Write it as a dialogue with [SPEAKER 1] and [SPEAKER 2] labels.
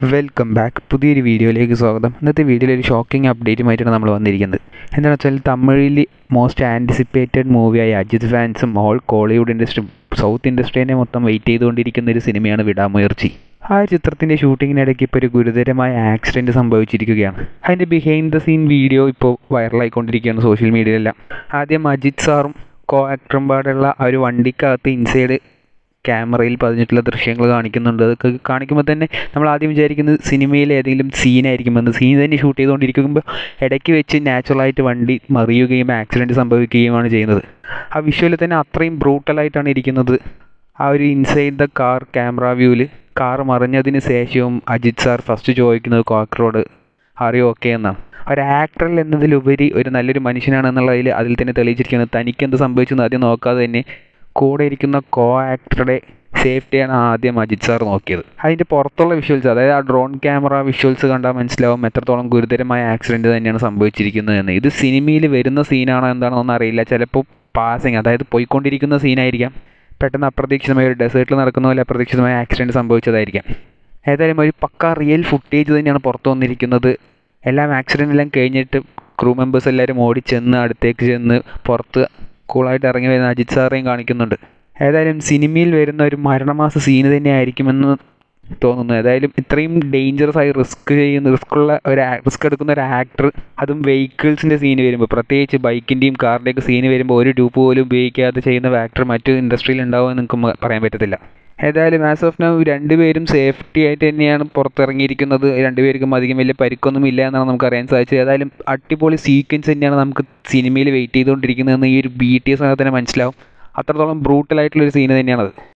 [SPEAKER 1] welcome back പുതിയൊരു വീഡിയോയിലേക്ക് സ്വാഗതം ഇന്നത്തെ വീഡിയോയിൽ ഒരു ഷോക്കിംഗ് അപ്ഡേറ്റുമായിട്ടാണ് നമ്മൾ വന്നിരിക്കുന്നത് എന്താണെന്ന് വെച്ചാൽ തമിഴിൽ മോസ്റ്റ് ആൻറ്റിസിപ്പേറ്റഡ് മൂവിയായ അജിത് ഫാൻസും ഓൾ കോളിവുഡ് ഇൻഡസ്ട്രിയും സൗത്ത് ഇൻഡസ്ട്രീനെ മൊത്തം വെയിറ്റ് ചെയ്തുകൊണ്ടിരിക്കുന്ന ഒരു സിനിമയാണ് വിടാമുയർച്ചി ആ ചിത്രത്തിൻ്റെ ഷൂട്ടിങ്ങിനിടയ്ക്ക് ഇപ്പോൾ ഒരു ഗുരുതരമായ ആക്സിഡൻറ്റ് സംഭവിച്ചിരിക്കുകയാണ് അതിൻ്റെ ബിഹൈൻഡ് ദ സീൻ വീഡിയോ ഇപ്പോൾ വൈറലായിക്കൊണ്ടിരിക്കുകയാണ് സോഷ്യൽ മീഡിയയിലെല്ലാം ആദ്യം അജിത് സാറും കോ ആക്ടറും പാടുള്ള ആ ഒരു വണ്ടിക്കകത്ത് ഇൻസൈഡ് ക്യാമറയിൽ പതിഞ്ഞിട്ടുള്ള ദൃശ്യങ്ങൾ കാണിക്കുന്നുണ്ട് അതൊക്കെ കാണിക്കുമ്പോൾ തന്നെ നമ്മൾ ആദ്യം വിചാരിക്കുന്നത് സിനിമയിലെ ഏതെങ്കിലും സീനായിരിക്കുമെന്ന് സീൻ തന്നെ ഷൂട്ട് ചെയ്തുകൊണ്ടിരിക്കുമ്പോൾ ഇടയ്ക്ക് വെച്ച് നാച്ചുറലായിട്ട് വണ്ടി മറിയുകയും ആക്സിഡൻറ്റ് സംഭവിക്കുകയുമാണ് ചെയ്യുന്നത് ആ വിഷ്വലിൽ തന്നെ അത്രയും ബ്രൂട്ടലായിട്ടാണ് ഇരിക്കുന്നത് ആ ഒരു ഇൻസൈഡ് ദ കാർ ക്യാമറ വ്യൂവിൽ കാർ മറിഞ്ഞതിന് ശേഷവും അജിത് സാർ ഫസ്റ്റ് ചോദിക്കുന്നത് കോക്കറോട് അറിയോ ഓക്കെ എന്നാണ് ഒരു ആക്ടർ എന്നതിലുപരി ഒരു നല്ലൊരു മനുഷ്യനാണ് എന്നുള്ളതിൽ അതിൽ തന്നെ തെളിയിച്ചിരിക്കുന്നത് തനിക്ക് എന്ത് സംഭവിച്ചെന്ന് ആദ്യം നോക്കാതെ തന്നെ കൂടെ ഇരിക്കുന്ന കോ ആക്ടറുടെ സേഫ്റ്റിയാണ് ആദ്യം അജിത് സാർ നോക്കിയത് അതിൻ്റെ പുറത്തുള്ള വിഷ്വൽസ് അതായത് ആ ഡ്രോൺ ക്യാമറ വിഷ്വൽസ് കണ്ടാൽ മനസ്സിലാവും എത്രത്തോളം ഗുരുതരമായ ആക്സിഡൻറ്റ് തന്നെയാണ് സംഭവിച്ചിരിക്കുന്നത് എന്ന് ഇത് സിനിമയിൽ വരുന്ന സീനാണോ എന്താണെന്നൊന്നും അറിയില്ല ചിലപ്പോൾ പാസിങ് അതായത് പോയിക്കൊണ്ടിരിക്കുന്ന സീനായിരിക്കാം പെട്ടെന്ന് അപ്രതീക്ഷിതമായ ഒരു ഡെസേർട്ടിൽ നടക്കുന്ന പോലെ അപ്രതീക്ഷിതമായ ആക്സിഡൻറ്റ് സംഭവിച്ചതായിരിക്കാം ഏതായാലും ഒരു പക്ക റിയൽ ഫുട്ടേജ് തന്നെയാണ് പുറത്തു വന്നിരിക്കുന്നത് എല്ലാം ആക്സിഡൻ്റ് എല്ലാം കഴിഞ്ഞിട്ട് ക്രൂ മെമ്പേഴ്സ് എല്ലാവരും ഓടി ചെന്ന് അടുത്തേക്ക് ചെന്ന് പുറത്ത് കൂളായിട്ട് ഇറങ്ങി വരുന്ന അജിത് സാറേയും കാണിക്കുന്നുണ്ട് ഏതായാലും സിനിമയിൽ വരുന്ന ഒരു മരണമാസ സീന് തന്നെ ആയിരിക്കുമെന്ന് തോന്നുന്നു ഏതായാലും ഇത്രയും ഡേഞ്ചറസ് ആയി റിസ്ക് ചെയ്യുന്ന റിസ്ക്കുള്ള ഒരു റിസ്ക് എടുക്കുന്ന ഒരു ആക്ടർ അതും വെഹിക്കിൾസിൻ്റെ സീന് വരുമ്പോൾ പ്രത്യേകിച്ച് ബൈക്കിൻ്റെയും കാറിൻ്റെയൊക്കെ സീന് വരുമ്പോൾ ഒരു ട്യൂബ് പോലും ഉപയോഗിക്കാതെ ചെയ്യുന്ന ആക്ടർ മറ്റു ഇൻഡസ്ട്രിയിൽ ഉണ്ടാവുമെന്ന് നിങ്ങൾക്ക് പറയാൻ പറ്റത്തില്ല ഏതായാലും ആസ് ഓഫ് നൗ രണ്ടുപേരും സേഫ്റ്റി ആയിട്ട് തന്നെയാണ് പുറത്തിറങ്ങിയിരിക്കുന്നത് രണ്ടുപേർക്കും അധികം വലിയ പരിക്കൊന്നും ഇല്ല എന്നാണ് നമുക്ക് അറിയാൻ സാധിച്ചത് ഏതായാലും അടിപൊളി സീക്വൻസ് തന്നെയാണ് നമുക്ക് സിനിമയിൽ വെയിറ്റ് ചെയ്തുകൊണ്ടിരിക്കുന്നതെന്ന് ഈ ഒരു ബി ടി എസ് തന്നെ മനസ്സിലാവും അത്രത്തോളം ബ്രൂട്ടലായിട്ടുള്ളൊരു സീന് തന്നെയാണത്